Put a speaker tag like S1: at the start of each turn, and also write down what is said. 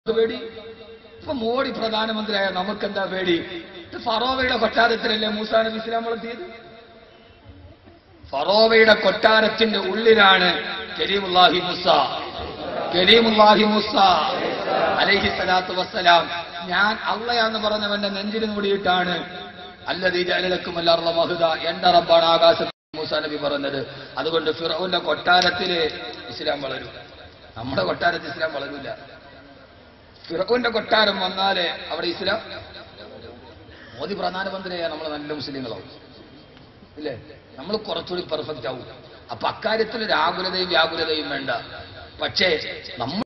S1: പേടി ഇപ്പൊ മോഡി പ്രധാനമന്ത്രിയായ നമുക്കെന്താ പേടി ഇത് ഫറോവയുടെ കൊട്ടാരത്തിലല്ലേ മൂസാ നബി ഇസ്ലാം വളർത്തിയത് ഫറോവയുടെ കൊട്ടാരത്തിന്റെ ഉള്ളിലാണ് കരീമുല്ലാഹി മുസ കരീമുല്ലാഹി മുസ അലൈഹി സ്വലാത്തു വസ്സലാം ഞാൻ അള്ളയാന്ന് പറഞ്ഞവന്റെ നെഞ്ചിന് മൂടിയിട്ടാണ് അല്ലതീ ജലലക്കും അല്ലാറുള്ള മഹുദ എന്റെ റബ്ബാണ് ആകാശത്ത് മൂസാ നബി പറഞ്ഞത് അതുകൊണ്ട് ഫിറോന്റെ കൊട്ടാരത്തില് ഇസ്ലാം വളരും നമ്മുടെ കൊട്ടാരത്തിൽ ഇസ്ലാം വളരൂല ഫിറോന്റെ കൊട്ടാരം വന്നാലേ അവിടെ ഇസ്ലാം മോദി പ്രധാനമന്ത്രിയായ നമ്മൾ നല്ല മുസ്ലിങ്ങളാവും ഇല്ലേ നമ്മൾ കുറച്ചുകൂടി പെർഫെക്റ്റ് ആവും അപ്പൊ അക്കാര്യത്തിൽ ഒരു ആകുലതയും വ്യാകുലതയും വേണ്ട പക്ഷേ നമ്മൾ